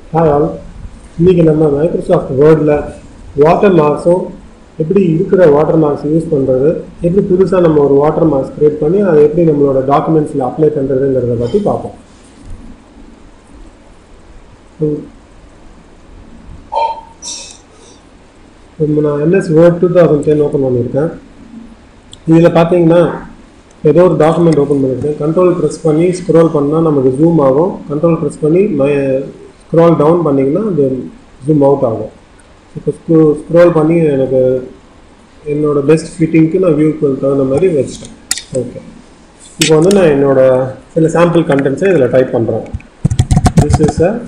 Hi all இன்றைக்கி நம்ம Microsoft வேர்டில் வாட்டர் மார்க்ஸும் எப்படி இருக்கிற வாட்டர் மார்க்ஸ் யூஸ் பண்ணுறது எப்படி புதுசாக நம்ம ஒரு வாட்டர் மார்க்ஸ் க்ரியேட் பண்ணி அதை எப்படி நம்மளோட டாக்குமெண்ட்ஸில் அப்ளை பண்ணுறதுங்கிறத பற்றி பார்ப்போம் ம். இப்போ நான் MS Word two thousand ten open பண்ணியிருக்கேன் இதில் பார்த்தீங்கன்னா ஏதோ ஒரு டாக்குமெண்ட் ஓப்பன் பண்ணியிருக்கேன் கண்ட்ரோல் ப்ரெஸ் பண்ணி ஸ்க்ரோல் பண்ணால் நமக்கு ஜூம் ஆகும் கண்ட்ரோல் ப்ரெஸ் பண்ணி ஸ்க்ரோல் டவுன் பண்ணிங்கன்னா அது ஜூம் அவுட் ஆகும் இப்போ ஸ்க்ரோ ஸ்க்ரோல் பண்ணி எனக்கு என்னோட பெஸ்ட் ஃபிட்டிங்க்கு நான் வியூக்கு தகுந்த மாதிரி வச்சிட்டேன் ஓகே இப்போ வந்து நான் என்னோட சில சாம்பிள் கண்டென்ட்ஸை இதில் டைப் பண்ணுறேன் this is a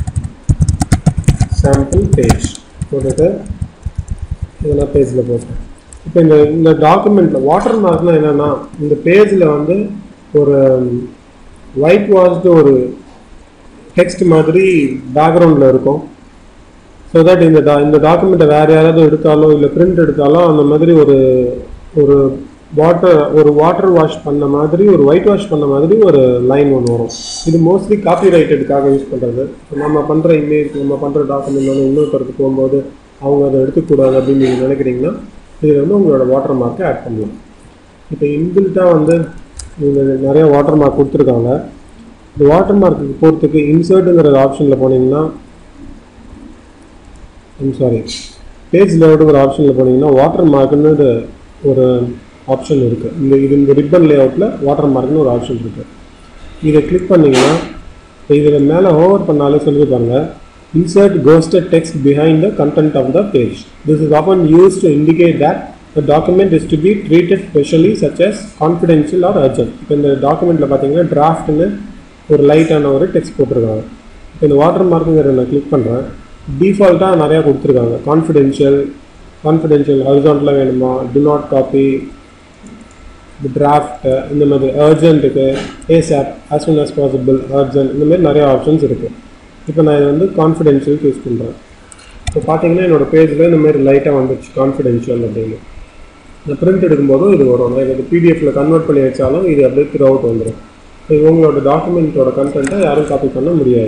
sample page போட்டுட்டு இதெல்லாம் பேஜில் போட்டேன் இப்போ இந்த இந்த டாக்குமெண்ட்டில் வாட்டர் மார்க்னால் என்னென்னா இந்த பேஜில் வந்து ஒரு ஒயிட் வாஷ்டு ஒரு டெக்ஸ்ட் மாதிரி பேக்ரவுண்டில் இருக்கும் ஸோ தட் இந்த டா இந்த டாக்குமெண்ட்டை வேறு யாராவது எடுத்தாலோ இல்லை பிரிண்ட் எடுத்தாலோ அந்த மாதிரி ஒரு ஒரு வாட்டர் ஒரு வாட்டர் வாஷ் பண்ண மாதிரி ஒரு ஒயிட் வாஷ் பண்ண மாதிரி ஒரு லைன் ஒன்று வரும் இது மோஸ்ட்லி காப்பி ரைட்டடுக்காக யூஸ் பண்ணுறது நம்ம பண்ணுற இமேஜ் நம்ம பண்ணுற டாக்குமெண்ட் வந்து இன்னொருத்தருக்கு போகும்போது அவங்க அதை எடுத்துக்கூடாது அப்படின்னு நீங்கள் நினைக்கிறீங்கன்னா இதில் வந்து உங்களோட வாட்டர் மார்க்கை ஆட் பண்ணலாம் இப்போ இன்பில்ட்டாக வந்து இவங்க நிறைய வாட்டர் மார்க் கொடுத்துருக்காங்க இந்த வாட்டர் மார்க்குக்கு போகிறதுக்கு இன்சர்ட்டுங்கிற ஆப்ஷனில் போனீங்கன்னா ஐம் சாரி பேஜ் லேஅவுட்டுங்கிற ஆப்ஷனில் போனீங்கன்னா வாட்டர் மார்க்குன்னு ஒரு ஆப்ஷன் இருக்குது இந்த இது இந்த ரிப்பன் லேஅவுட்டில் வாட்டர் மார்க்னு ஒரு ஆப்ஷன் இருக்குது இதை கிளிக் பண்ணிங்கன்னா இதில் மேலே ஓவர் பண்ணாலே சொல்லி பாருங்க insert ghosted text behind the content of the page this is often used to indicate that the document is to be treated specially such as confidential or urgent இப்போ இந்த டாக்குமெண்ட்டில் பார்த்தீங்கன்னா டிராஃப்ட்னு ஒரு லைட்டான ஒரு டெக்ஸ்ட் போட்டிருக்காங்க இப்போ இந்த வாட்டர் மார்க்குங்கிறத நான் கிளிக் பண்ணுறேன் டிஃபால்ட்டாக நிறையா கொடுத்துருக்காங்க கான்ஃபிடென்ஷியல் கான்ஃபிடென்ஷியல் ஹரிசான்டலாக வேணுமா டு நாட் காப்பி டிராஃப்ட் இந்த மாதிரி அர்ஜென்ட்டுக்கு ASAP as soon as possible urgent இந்த மாதிரி நிறைய ஆப்ஷன்ஸ் இருக்குது இப்போ நான் இதை வந்து கான்ஃபிடென்ஷியல் யூஸ் பண்ணுறேன் இப்போ பார்த்தீங்கன்னா என்னோட பேஜில் இந்த மாதிரி லைட்டாக வந்துச்சு கான்ஃபிடென்ஷியல் அப்படின்னு இந்த பிரிண்ட் எடுக்கும்போதும் இது வரும் நான் இதை பிடிஎஃப்ல கன்வெர்ட் பண்ணி வச்சாலும் இது அப்படியே த்ரூ அவுட் வந்துடும் இப்போ உங்களோட டாக்குமெண்ட்டோட கண்டென்ட்டை யாரும் காப்பி பண்ண முடியாது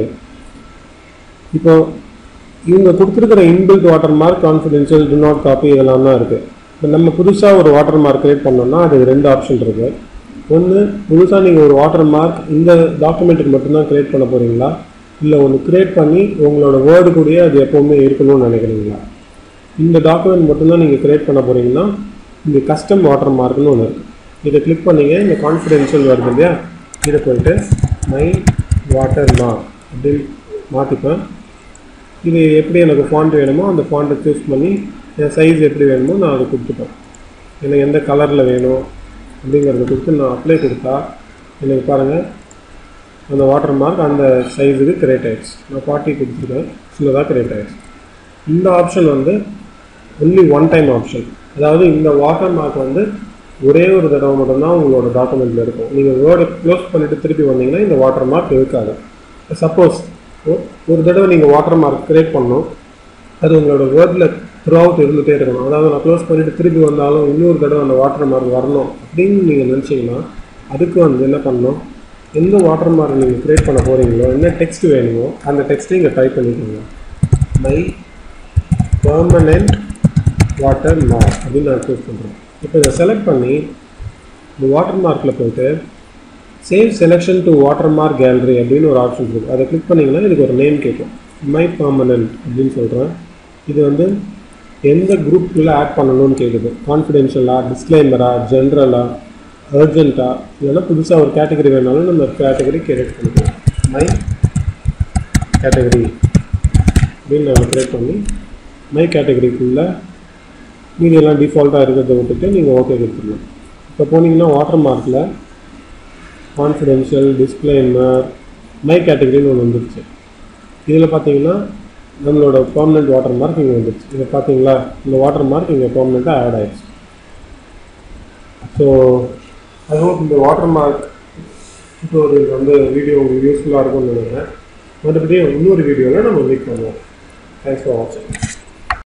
இப்போ இவங்க கொடுத்துருக்கிற inbuilt water mark confidential do not copy இதெல்லாம் தான் இருக்குது இப்போ நம்ம புதுசாக ஒரு வாட்டர் மார்க் கிரியேட் பண்ணோம்னா அது ரெண்டு ஆப்ஷன் இருக்குது ஒன்று புதுசாக நீங்கள் ஒரு வாட்டர் மார்க் இந்த டாக்குமெண்ட்டுக்கு மட்டும்தான் கிரியேட் பண்ண போகிறீங்களா இல்லை ஒன்று கிரியேட் பண்ணி உங்களோட வேர்டு கூடயே அது எப்போவுமே இருக்கணும்னு நினைக்கிறீங்களா இந்த டாக்குமெண்ட் மட்டும்தான் நீங்கள் கிரியேட் பண்ண போகிறீங்கன்னா இங்கே கஸ்டம் வாட்டர் மார்க்னு ஒன்று இருக்குது இதை கிளிக் பண்ணீங்க இந்த கான்ஃபிடென்ஷியல் வருது இல்லையா இதை போயிட்டு மை வாட்டர் மார்க் அப்படின்னு மாற்றிப்பேன் இது எப்படி எனக்கு ஃபாண்ட் வேணுமோ அந்த ஃபாண்ட்டை சூஸ் பண்ணி என் சைஸ் எப்படி வேணுமோ நான் அதை கொடுத்துப்பேன் எனக்கு எந்த கலரில் வேணும் அப்படிங்கிறத கொடுத்து நான் அப்ளை கொடுத்தா எனக்கு பாருங்கள் அந்த வாட்டர் மார்க் அந்த சைஸுக்கு கிரியேட் ஆயிடுச்சு நான் ஃபார்ட்டி கொடுத்துருக்கேன் சின்னதாக கிரியேட் ஆயிடுச்சு இந்த ஆப்ஷன் வந்து ஒன்லி ஒன் டைம் ஆப்ஷன் அதாவது இந்த வாட்டர் மார்க் வந்து ஒரே ஒரு தடவை மட்டும்தான் உங்களோட டாக்குமெண்ட்டில் இருக்கும் நீங்கள் வேர்டை க்ளோஸ் பண்ணிவிட்டு திருப்பி வந்தீங்கன்னா இந்த வாட்டர் மார்க் இருக்காது சப்போஸ் ஒரு தடவை நீங்கள் வாட்டர் மார்க் கிரியேட் பண்ணணும் அது உங்களோட வேர்டில் த்ரூ அவுட் இருந்துகிட்டே இருக்கணும் அதாவது நான் க்ளோஸ் பண்ணிவிட்டு திருப்பி வந்தாலும் இன்னொரு தடவை அந்த வாட்டர் மார்க் வரணும் அப்படின்னு நீங்கள் நினச்சிங்கன்னா அதுக்கு வந்து என்ன பண்ணணும் எந்த வாட்டர் மார்க் நீங்கள் க்ரியேட் பண்ண போகிறீங்களோ என்ன டெக்ஸ்ட் வேணுமோ அந்த டெக்ஸ்ட்டை இங்கே டைப் பண்ணிக்கோங்க மை பர்மனெண்ட் வாட்டர் மார்க் அப்படின்னு நான் சூஸ் பண்ணுறேன் இப்போ இதை செலக்ட் பண்ணி இந்த வாட்டர் மார்க்கில் போயிட்டு save selection to water mark gallery அப்படின்னு ஒரு ஆப்ஷன் இருக்குது அதை கிளிக் பண்ணிங்கன்னா இதுக்கு ஒரு நேம் கேட்கும் மை பர்மனன்ட் அப்படின்னு சொல்கிறேன் இது வந்து எந்த குரூப்புக்குள்ளே ஆட் பண்ணணும்னு கேட்குது கான்ஃபிடென்ஷியலாக டிஸ்க்ளைமரா ஜென்ரலா அர்ஜென்ட்டா இல்லைன்னா புதுசாக ஒரு கேட்டகரி வேணாலும் நம்ம கேட்டகரி கிரியேட் பண்ணிக்கலாம் மை கேட்டகரி அப்படின்னு நான் கிரியேட் பண்ணி மை கேட்டகரிக்குள்ளே மீதி எல்லாம் டிஃபால்ட்டாக இருக்கிறத விட்டுட்டு நீங்கள் ஓகே கொடுத்துடலாம் இப்போ போனீங்கன்னா வாட்டர் மார்க்கில் கான்ஃபிடென்ஷியல் டிஸ்க்ளைமர் மை கேட்டகரின்னு ஒன்று வந்துருச்சு இதில் பார்த்தீங்கன்னா நம்மளோட பர்மனெண்ட் வாட்டர் மார்க் இங்கே வந்துருச்சு இதை பார்த்தீங்களா இந்த வாட்டர் மார்க் இங்கே பர்மனெண்ட்டாக ஆட் ஆயிடுச்சு ஸோ ஐ ஹோப் இந்த வாட்டர் மார்க் டியூட்டோரியல் வந்து வீடியோ உங்களுக்கு யூஸ்ஃபுல்லாக இருக்கும்னு நினைக்கிறேன் மறுபடியும் இன்னொரு வீடியோவில் நம்ம மீட் பண்ணுவோம் தேங்க்ஸ் ஃபார் வாட்சிங்